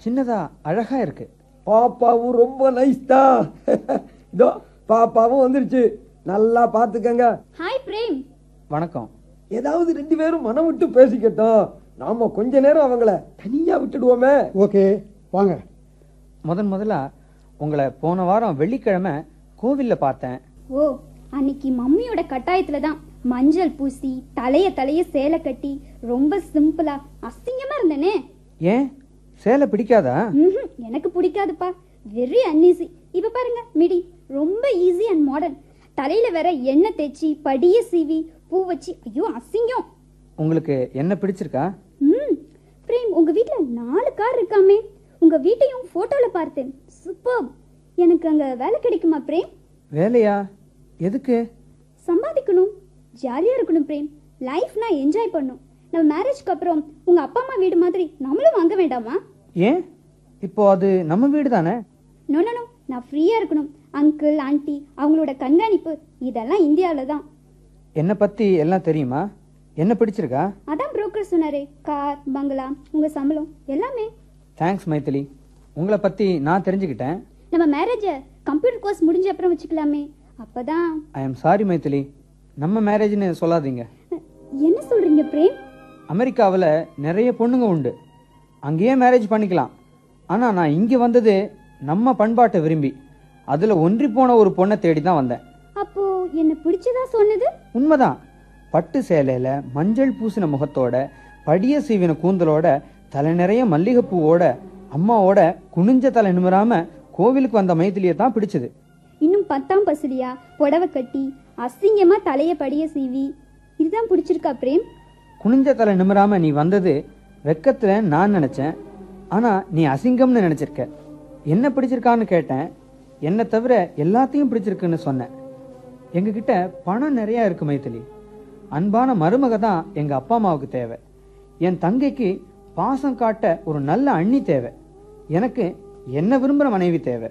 சின்னதா அழகா இருக்கு பாப்பாவும் ரொம்ப நைஸ் தான் இதோ பாப்பாவும் வந்துருச்சு நல்லா பாத்துக்கங்க ஹாய் பிரேம் வணக்கம் ஏதாவது ரெண்டு பேரும் மனம் விட்டு பேசிக்கட்டும் நாம கொஞ்ச நேரம் அவங்கள தனியா விட்டுடுவோமே ஓகே வாங்க முதன் முதலா உங்களை போன வாரம் வெள்ளிக்கிழமை கோவில்ல பார்த்தேன் ஓ அன்னைக்கு மம்மியோட கட்டாயத்துல தான் மஞ்சள் பூசி தலைய தலைய சேலை கட்டி ரொம்ப சிம்பிளா அசிங்கமா இருந்தனே ஏன் சேலை பிடிக்காதா ம்ஹும், எனக்கு பிடிக்காதுப்பா வெரி அன்ஈஸி இப்ப பாருங்க மிடி ரொம்ப ஈஸி அண்ட் மாடர்ன் தலையில வேற எண்ணெய் தேய்ச்சி படிய சீவி பூ வச்சு ஐயோ அசிங்கம் உங்களுக்கு என்ன பிடிச்சிருக்கா ம் பிரேம் உங்க வீட்ல நாலு கார் இருக்காமே உங்க வீட்டையும் போட்டோல பார்த்தேன் சூப்பர் எனக்கு அங்க வேலை கிடைக்குமா பிரேம் வேலையா எதுக்கு சம்பாதிக்கணும் ஜாலியா இருக்கணும் பிரேம் லைஃப்னா என்ஜாய் பண்ணும் நம்ம மேரேஜ்க்கு அப்புறம் உங்க அப்பா அம்மா வீடு மாதிரி நம்மளும் வாங்க வேண்டாமா ஏன் இப்போ அது நம்ம வீடு தானே நோ நோ நோ நான் ஃப்ரீயா இருக்கணும் அங்கிள் ஆன்ட்டி அவங்களோட கண்காணிப்பு இதெல்லாம் இந்தியாவில தான் என்னை பத்தி எல்லாம் தெரியுமா என்ன பிடிச்சிருக்கா அதான் புரோக்கர் சொன்னாரே கார் பங்களா உங்க சம்பளம் எல்லாமே தேங்க்ஸ் மைத்திலி உங்களை பத்தி நான் தெரிஞ்சுக்கிட்டேன் நம்ம மேரேஜ கம்ப்யூட்டர் கோர்ஸ் முடிஞ்ச அப்புறம் வச்சுக்கலாமே அப்பதான் ஐ எம் சாரி மைத்திலி நம்ம மேரேஜ்னு சொல்லாதீங்க என்ன சொல்றீங்க பிரேம் அமெரிக்காவில் நிறைய பொண்ணுங்க உண்டு அங்கேயே மேரேஜ் பண்ணிக்கலாம் ஆனால் நான் இங்கே வந்தது நம்ம பண்பாட்டை விரும்பி அதில் ஒன்றி போன ஒரு பொண்ணை தேடி தான் வந்தேன் அப்போ என்ன பிடிச்சதா சொன்னது உண்மைதான் பட்டு சேலையில் மஞ்சள் பூசின முகத்தோட படிய சீவின கூந்தலோட தலை நிறைய மல்லிகைப்பூவோட அம்மாவோட குனிஞ்ச தலை நிமிராம கோவிலுக்கு வந்த மைத்திலியை தான் பிடிச்சது இன்னும் பத்தாம் பசுலியா புடவை கட்டி அசிங்கமா தலைய படிய சீவி இதுதான் பிடிச்சிருக்கா பிரேம் குனிஞ்ச தலை நிமிராம நீ வந்தது வெக்கத்துல நான் நினைச்சேன் ஆனா நீ அசிங்கம்னு நினைச்சிருக்க என்ன பிடிச்சிருக்கான்னு கேட்டேன் என்னை தவிர எல்லாத்தையும் பிடிச்சிருக்குன்னு சொன்னேன் எங்ககிட்ட பணம் நிறைய இருக்கு மைத்திலி அன்பான மருமக தான் எங்க அப்பா அம்மாவுக்கு தேவை என் தங்கைக்கு பாசம் காட்ட ஒரு நல்ல அண்ணி தேவை எனக்கு என்ன விரும்புற மனைவி தேவை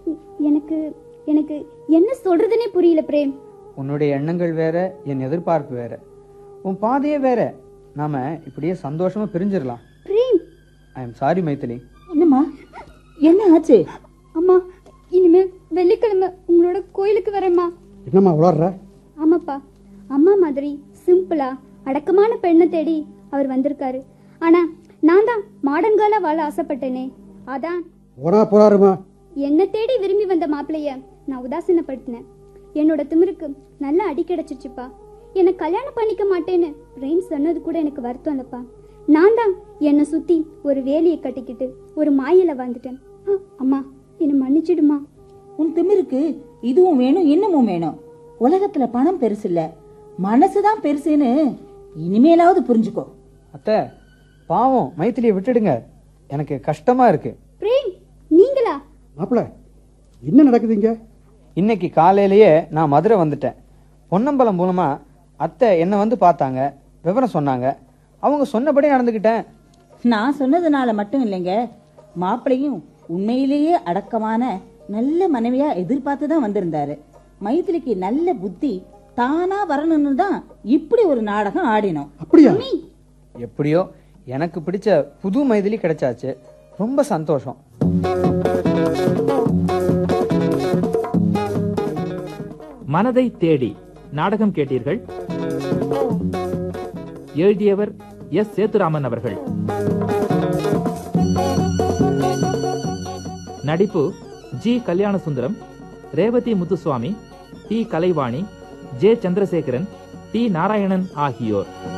எனக்கு எனக்கு என்ன சொல்றதுனே புரியல பிரேம் உன்னுடைய எண்ணங்கள் வேற என் எதிர்பார்ப்பு வேற உன் பாதையே வேற நாம இப்படியே சந்தோஷமா பிரிஞ்சிடலாம் Prem I am sorry Maithili என்னம்மா என்ன ஆச்சு அம்மா இனிமே வெள்ளிக்கிழமை உங்களோட கோயிலுக்கு வரேம்மா என்னம்மா உளர்ற ஆமாப்பா அம்மா மாதிரி சிம்பிளா அடக்கமான பெண்ணை தேடி அவர் வந்திருக்காரு ஆனா நான் தான் மாடர்ன் கேர்லா வாழ ஆசைப்பட்டேனே அதான் போனா போறாருமா என்னை தேடி விரும்பி வந்த மாப்பிளைய நான் உதாசீனப்படுத்தினேன் என்னோட திமிருக்கு நல்ல அடி கிடைச்சிச்சுப்பா என்னை கல்யாணம் பண்ணிக்க மாட்டேன்னு பிரேம் சொன்னது கூட எனக்கு வருத்தம் இல்லப்பா நான் தான் என்னை சுத்தி ஒரு வேலியை கட்டிக்கிட்டு ஒரு மாயில வாழ்ந்துட்டேன் ஆ, அம்மா என்னை மன்னிச்சிடுமா உன் திமிருக்கு இதுவும் வேணும் இன்னமும் வேணும் உலகத்துல பணம் பெருசு இல்ல மனசுதான் பெருசுன்னு இனிமேலாவது புரிஞ்சுக்கோ அத்தை பாவம் மைத்திலியை விட்டுடுங்க எனக்கு கஷ்டமா இருக்கு பிரேம் நீங்களா மாப்பிள என்ன நடக்குது இங்க இன்னைக்கு காலையிலேயே நான் மதுரை வந்துட்டேன் பொன்னம்பலம் மூலமா அத்தை என்னை வந்து பார்த்தாங்க விவரம் சொன்னாங்க அவங்க சொன்னபடி நடந்துக்கிட்டேன் நான் சொன்னதுனால மட்டும் இல்லைங்க மாப்பிள்ளையும் உண்மையிலேயே அடக்கமான நல்ல மனைவியா எதிர்பார்த்து தான் வந்திருந்தாரு மைத்திலிக்கு நல்ல புத்தி தானா வரணும்னு தான் இப்படி ஒரு நாடகம் ஆடினோம் அப்படியா எப்படியோ எனக்கு பிடிச்ச புது மைதிலி கிடைச்சாச்சு ரொம்ப சந்தோஷம் மனதை தேடி நாடகம் கேட்டீர்கள் எழுதியவர் எஸ் சேத்துராமன் அவர்கள் நடிப்பு G Kalyanasundaram Revathi Muthuswamy T Kalaivani J Chandrasekaran T Narayanan ஆகியோர்